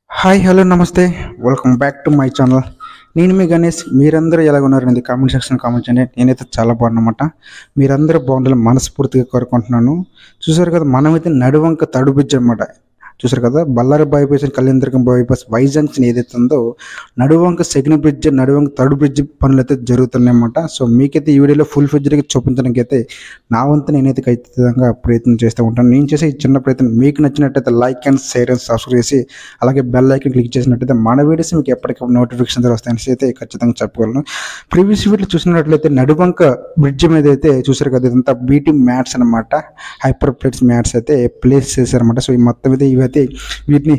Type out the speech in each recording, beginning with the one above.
hi hello నమస్తే welcome back to my channel నేను మీ గణేష్ మీరందరూ ఎలా ఉన్నారండి కామెంట్ సెక్షన్ కామెంట్ చేయండి నేనైతే చాలా బాగున్నమాట మీరందరూ బాగుండాలని మనస్ఫూర్తిగా కోరుకుంటున్నాను చూసారు కదా మనమైతే నడువంక తడుబిజ్జి అనమాట చూసారు కదా Ballari bypass Kalyanadurgam bypass Y junction ఏదైతే ఉందో నడువంక సెకండ్ బ్రిడ్జ్ నడువంక థర్డ్ బ్రిడ్జ్ పనులు అయితే జరుగుతున్నాయి అన్నమాట సో మీకైతే ఈ వీడియోలో ఫుల్ ఫిజ్గా చూపించడానికి అయితే నా వంతు నేనైతే ఖచ్చితంగా ప్రయత్నం చేస్తూ ఉంటాను నేను చేసే ఈ చిన్న ప్రయత్నం మీకు నచ్చినట్టయితే like and share and subscribe చేసి అలాగే బెల్ ఐకన్ క్లిక్ చేసినట్టయితే మన వీడియోస్ మీకు ఎప్పటికప్పుడు నోటిఫికేషన్ ద్వారా వస్తాయని అయితే ఖచ్చితంగా చెప్పగలను ప్రీవియస్ వీడియో చూసినట్లయితే నడువంక బ్రిడ్జ్ మీద అయితే చూసారు కదా ఇదంతా బీటీ మ్యాట్స్ అనమాట హైపర్ ప్లేట్స్ మ్యాట్స్ అయితే ప్లేస్ చేశారన్నమాట సో ఈ మొత్తం మీద ఇవైతే వీటిని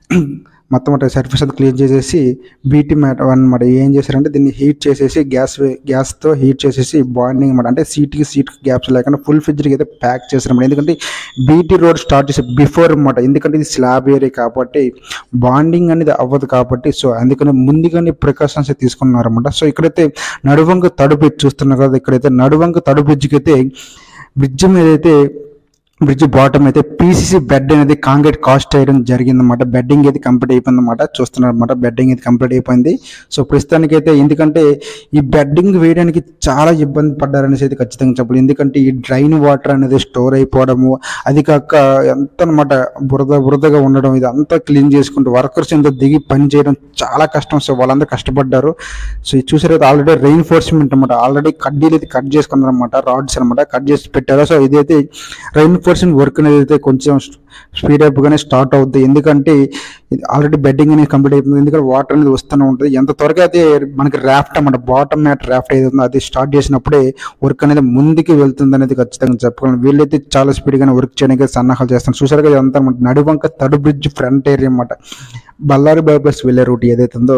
మొత్తం అంటే సర్ఫేస్ అంతా క్లీన్ చేసేసి బీటీ మ్యాట్ అనమాట ఏం చేశారంటే దీన్ని హీట్ చేసేసి గ్యాస్ గ్యాస్తో హీట్ చేసేసి బాండింగ్ అనమాట అంటే సీట్కి సీట్ గ్యాప్స్ లేకుండా ఫుల్ ఫిజ్కి అయితే ప్యాక్ చేశారన్నమాట ఎందుకంటే బీటీ రోడ్ స్టార్ట్ చేసే బిఫోర్ అనమాట ఎందుకంటే ఇది స్లాబ్ ఏరియా కాబట్టి బాండింగ్ అనేది అవ్వదు కాబట్టి సో అందుకని ముందుగానే ప్రికాషన్స్ తీసుకున్నారన్నమాట సో ఇక్కడైతే నడువంక తడు బ్రిడ్జ్ చూస్తున్నారు కదా ఇక్కడైతే నడువంక తడు బ్రిడ్జ్కి అయితే బ్రిడ్జ్ మీద అయితే బ్రిడ్జ్ బాటమ్ అయితే పీసీసీ బెడ్ అనేది కాంక్రీట్ కాస్ట్ చేయడం జరిగిందన్నమాట బెడ్డింగ్ అయితే కంప్లీట్ అయిపోయింది అనమాట చూస్తున్నారు అనమాట బెడ్డింగ్ అయితే కంప్లీట్ అయిపోయింది సో ప్రస్తుతానికి అయితే ఎందుకంటే ఈ బెడ్డింగ్ వేయడానికి చాలా ఇబ్బంది పడ్డారనేసి అయితే ఖచ్చితంగా చెప్పాలి ఎందుకంటే ఈ డ్రైన్ వాటర్ అనేది స్టోర్ అయిపోవడము అది కాక ఎంత అనమాట బురద బురదగా ఉండడం ఇది అంతా క్లీన్ చేసుకుంటూ వర్కర్స్ ఎంత దిగి పని చేయడం చాలా కష్టం సో వాళ్ళందరూ కష్టపడ్డారు సో ఇది చూసారైతే ఆల్రెడీ రెయిన్ఫోర్స్మెంట్ అనమాట ఆల్రెడీ కడ్డీలు అయితే కట్ చేసుకున్నారు అనమాట రాడ్స్ అనమాట కట్ చేసి పెట్టారు సో ఇదైతే రెయిన్ఫోర్స్మెంట్ వర్క్ అనేది అయితే కొంచెం స్పీడప్ గానే స్టార్ట్ అవుద్ది ఎందుకంటే ఇది ఆల్రెడీ బెడ్డింగ్ అనేది కంప్లీట్ అయిపోయింది ఎందుకంటే వాటర్ అనేది వస్తూనే ఉంటుంది ఎంత త్వరగా అయితే మనకి రాఫ్ట్ అన్నమాట బాటమ్ మ్యాట్ రాఫ్ట్ ఏదైతుందో అది స్టార్ట్ చేసినప్పుడే వర్క్ అనేది ముందుకు వెళ్తుంది అనేది ఖచ్చితంగా చెప్పగలను వీళ్ళైతే చాలా స్పీడ్గానే వర్క్ చేయడానికి సన్నాహాలు చేస్తాను చూసారు కదా ఇదంతా అనమాట నడువంక తడు బ్రిడ్జ్ ఫ్రంట్ ఏరియా అన్నమాట బళ్ళారి బైపాస్ వెళ్ళే రూట్ ఏదైతే ఉందో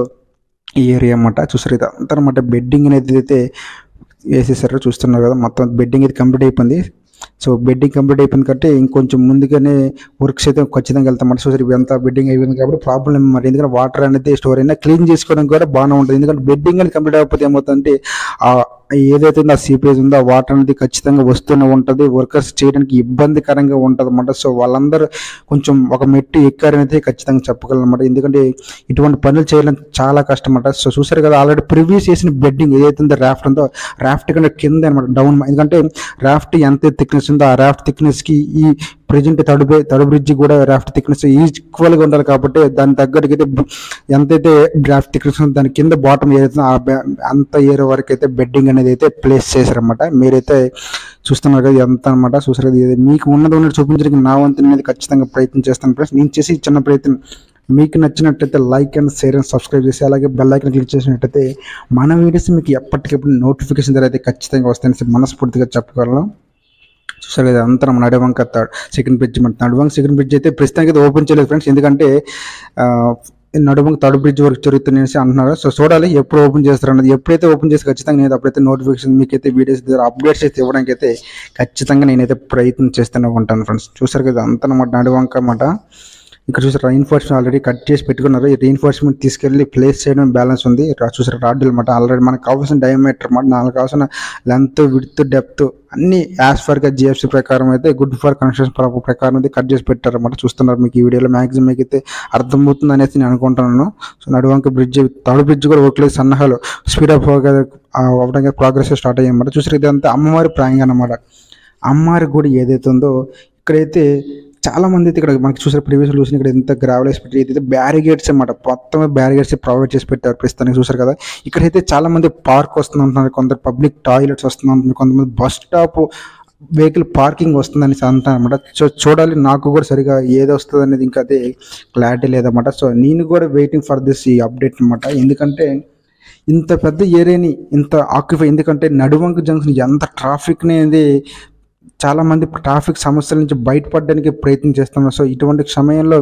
ఈ ఏరియా అన్నమాట చూసారు ఇది అంతా అనమాట బెడ్డింగ్ అనేది అయితే వేసేసారు చూస్తున్నారు కదా మొత్తం బెడ్డింగ్ అయితే కంప్లీట్ అయిపోయింది సో బెడ్డింగ్ కంప్లీట్ అయిపోయింది కాబట్టి ఇంకొంచెం ముందుగానే వర్క్స్ అయితే ఖచ్చితంగా వెళ్తాం మరి సో ఇదంతా బెడ్డింగ్ అయిపోయింది కాబట్టి ప్రాబ్లం మరి ఎందుకంటే వాటర్ అనేది స్టోర్ అయినా క్లీన్ చేసుకోవడం కూడా బాగానే ఉంటుంది ఎందుకంటే బెడ్డింగ్ అనేది కంప్లీట్ అయిపోతే ఏమవుతుందంటే ఆ ఏదైతే ఉందో ఆ సీపేజ్ ఉందో ఆ వాటర్ అనేది ఖచ్చితంగా వస్తూనే ఉంటుంది వర్కర్స్ చేయడానికి ఇబ్బందికరంగా ఉంటుంది అనమాట సో వాళ్ళందరూ కొంచెం ఒక మెట్టు ఎక్కారని అయితే ఖచ్చితంగా చెప్పగలను అనమాట ఎందుకంటే ఇటువంటి పనులు చేయడం చాలా కష్టం అనమాట సో చూసారు కదా ఆల్రెడీ ప్రివ్యూస్ చేసిన బెడ్డింగ్ ఏదైతే ఉందో రాఫ్ట్ ఉందో రాఫ్ట్ కంటే కింద అనమాట డౌన్ ఎందుకంటే రాఫ్ట్ ఎంత థిక్నెస్ ఉందో ఆ రాఫ్ట్ థిక్నెస్ కి ఈ ప్రజెంట్ తడు తడు బ్రిడ్జ్ కూడా రాఫ్ట్ థిక్నెస్ ఈక్వల్ గా ఉండాలి కాబట్టి దాని తగ్గట్టుగా అయితే ఎంతైతే రాఫ్ట్ థిక్నెస్ ఉందో దాని కింద బాటమ్ ఏదైతే ఆ బె- అంత ఏరియా వరకు అయితే బెడ్డింగ్ అనేది అయితే ప్లేస్ చేశారన్నమాట మీరైతే చూస్తున్నారు కదా ఎంత అనమాట చూసారు కదా ఇది మీకు ఉన్నది ఉన్నది చూపించడానికి నా వంతు అనేది ఖచ్చితంగా ప్రయత్నం చేస్తాను ఫ్రెండ్స్ నేను చేసి ఈ చిన్న ప్రయత్నం మీకు నచ్చినట్టయితే like and share and subscribe చేసి అలాగే బెల్ ఐకన్ క్లిక్ చేసినట్టయితే మన వీడియోస్ మీకు ఎప్పటికప్పుడు నోటిఫికేషన్ ద్వారా అయితే ఖచ్చితంగా వస్తాయని మనస్ఫూర్తిగా చెప్పగలను చూసారు కదా అంతా మన నడవంక సెకండ్ బ్రిడ్జ్ మన నడవంక సెకండ్ బ్రిడ్జ్ అయితే ప్రస్తుతానికి అయితే ఓపెన్ చేయలేదు ఫ్రెండ్స్ ఎందుకంటే ఆ, నడుమంక థర్డ్ బ్రిడ్జ్ వరకు జరుగుతుంది అనేసి అంటున్నారు సో చూడాలి ఎప్పుడు ఓపెన్ చేస్తారు అన్నది ఎప్పుడైతే ఓపెన్ చేసి ఖచ్చితంగా నేను అప్పుడైతే నోటిఫికేషన్ మీకైతే వీడియోస్ ద్వారా అప్డేట్స్ అయితే ఇవ్వడానికి అయితే ఖచ్చితంగా నేనైతే ప్రయత్నం చేస్తూనే ఉంటాను ఫ్రెండ్స్ చూసారు కదా అంతా అన్నమాట నడువంక అన్నమాట ఇక్కడ చూసారు రీఎన్ఫోర్స్మెంట్ ఆల్రెడీ కట్ చేసి పెట్టుకున్నారు ఈ రీఎన్ఫోర్స్మెంట్ తీసుకెళ్లి ప్లేస్ చేయడం బ్యాలెన్స్ ఉంది రా- చూసారు రాడ్లు అనమాట ఆల్రెడీ మనకు కావాల్సిన డయామీటర్ అనమాట నాకు కావాల్సిన లెంత్ విడ్త్ డెప్త్ అన్ని యాజ్ ఫర్ గా జిఎఫ్సి ప్రకారం అయితే గుడ్ ఫర్ కనెక్షన్స్ ప్రకారం అయితే కట్ చేసి పెట్టారు అనమాట చూస్తున్నారు మీకు ఈ వీడియోలో మాక్సిమం మీకు అయితే అర్థమవుతుంది అనేసి నేను అనుకుంటున్నాను సో నడువంక బ్రిడ్జ్ థర్డ్ బ్రిడ్జ్ కూడా వర్క్ లేదు సన్నాహాలు స్పీడ్ అప్ అవ్వడానికి ప్రోగ్రెస్ స్టార్ట్ అయ్యాయన్నమాట చూసారు ఇదంతా అమ్మవారి ప్రాంగణం అన్నమాట అమ్మవారి గుడి ఏదైతే ఉందో ఇక్కడైతే చాలా మంది అయితే ఇక్కడ మనకి చూసారు ప్రీవియస్ చూసిన ఇక్కడ ఎంత గ్రావెల్ వేసి పెట్టి ఇదైతే బ్యారిగేట్స్ అన్నమాట మొత్తం బ్యారిగేట్స్ ప్రొవైడ్ చేసి పెట్టారు ప్రస్తుతానికి చూసారు కదా ఇక్కడైతే చాలా మంది పార్క్ వస్తుందంటున్నారు కొందరు పబ్లిక్ టాయిలెట్స్ వస్తుందంటున్నారు కొంతమంది బస్ స్టాప్ వెహికల్ పార్కింగ్ వస్తుందని అంటున్నారు అనమాట సో చూడాలి నాకు కూడా సరిగా ఏది వస్తుంది అనేది ఇంకా అదే క్లారిటీ లేదన్నమాట సో నేను కూడా వెయిటింగ్ ఫర్ దిస్ ఈ అప్డేట్ అనమాట ఎందుకంటే ఇంత పెద్ద ఏరియాని ఇంత ఆక్యుపై ఎందుకంటే నడువంక జంక్షన్ ఎంత ట్రాఫిక్ అనేది చాలా మంది ట్రాఫిక్ సమస్యల నుంచి బయటపడడానికి ప్రయత్నం చేస్తున్నారు సో ఇటువంటి సమయంలో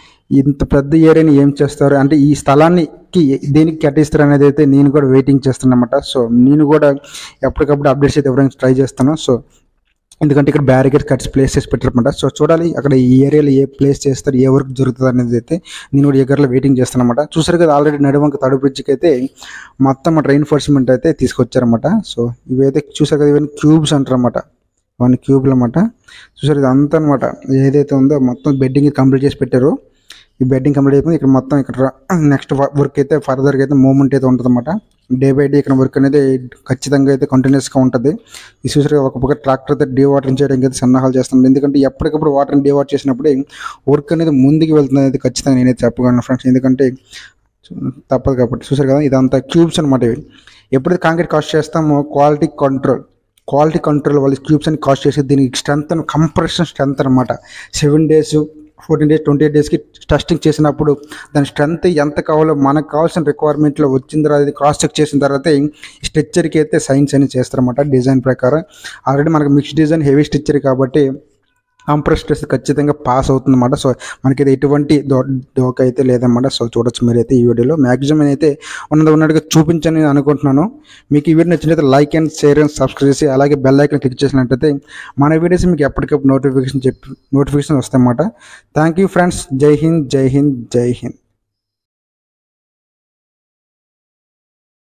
ఇంత పెద్ద ఏరియాని ఏం చేస్తారు అంటే ఈ స్థలాన్ని కి దేనికి కేటాయిస్తారు అనేది అయితే నేను కూడా వెయిటింగ్ చేస్తున్నమాట సో నేను కూడా ఎప్పటికప్పుడు అప్డేట్స్ అయితే ఇవ్వడానికి ట్రై చేస్తాను సో ఎందుకంటే ఇక్కడ బ్యారికేడ్ కట్స్ ప్లేస్ చేసి పెట్టారన్నమాట సో చూడాలి అక్కడ ఈ ఏరియాలో ఏ ప్లేస్ చేస్తారు ఏ వర్క్ జరుగుతుంది అనేది అయితే నేను కూడా ఎగర్లో వెయిటింగ్ చేస్తానమాట చూసారు కదా ఆల్రెడీ నడువంక తడు బ్రిడ్జ్కి అయితే మొత్తం రెయిన్ఫోర్స్మెంట్ అయితే తీసుకొచ్చారన్నమాట సో ఇవైతే చూసారు కదా ఇవన్నీ క్యూబ్స్ అంటారన్నమాట వన్ క్యూబ్లు అనమాట చూసారు ఇది అంతా అనమాట ఏదైతే ఉందో మొత్తం బెడ్డింగ్ కంప్లీట్ చేసి పెట్టారు ఈ బెడ్డింగ్ కంప్లీట్ అయిపోయింది ఇక్కడ మొత్తం ఇక్కడ నెక్స్ట్ వర్క్ అయితే ఫర్దర్గా అయితే మూమెంట్ అయితే ఉంటుంది అనమాట డే బై డే ఇక్కడ వర్క్ అనేది ఖచ్చితంగా అయితే కంటిన్యూస్గా ఉంటుంది ఈ చూసారు ఒక పక్క ట్రాక్టర్ అయితే డీ వాటరింగ్ చేయడానికి అయితే సన్నాహాలు చేస్తున్నాను ఎందుకంటే ఎప్పటికప్పుడు వాటర్ని డీ వాటర్ చేసినప్పుడు వర్క్ అనేది ముందుకు వెళ్తుంది అనేది ఖచ్చితంగా నేనైతే చెప్పగలను ఫ్రెండ్స్ ఎందుకంటే తప్పదు కాబట్టి చూసారు కదా ఇదంతా క్యూబ్స్ అనమాట ఇవి ఎప్పుడైతే కాంక్రీట్ కాస్ట్ చేస్తామో క్వాలిటీ కంట్రోల్ క్వాలిటీ కంట్రోల్ వాళ్ళు క్యూబ్స్ అని కాస్ట్ చేసి దీనికి స్ట్రెంత్ కంప్రెషన్ స్ట్రెంత్ అనమాట seven days fourteen days twenty eight డేస్కి టెస్టింగ్ చేసినప్పుడు దాని స్ట్రెంత్ ఎంత కావాలో మనకు కావాల్సిన రిక్వైర్మెంట్లో వచ్చిన తర్వాత అది క్రాస్ చెక్ చేసిన తర్వాత స్ట్రక్చర్కి అయితే సైన్స్ అని చేస్తారన్నమాట డిజైన్ ప్రకారం ఆల్రెడీ మనకు మిక్స్ డిజైన్ హెవీ స్ట్రక్చర్ కాబట్టి కంప్రెస్ టెస్ట్ ఖచ్చితంగా పాస్ అవుతుంది అనమాట సో మనకైతే ఎటువంటి దో దోక అయితే లేదన్నమాట సో చూడొచ్చు మీరైతే ఈ వీడియోలో మ్యాక్సిమం అయితే ఉన్నది ఉన్నట్టుగా చూపించని నేను అనుకుంటున్నాను మీకు ఈ వీడియో నచ్చినట్లయితే like and share and subscribe చేసి అలాగే బెల్ ఐకాన్ క్లిక్ చేసినట్టయితే మన వీడియోస్ మీకు ఎప్పటికప్పుడు నోటిఫికేషన్ చెప్పి నోటిఫికేషన్ వస్తాయన్నమాట థ్యాంక్ యూ ఫ్రెండ్స్ జై హింద్ జై హింద్ జై హింద్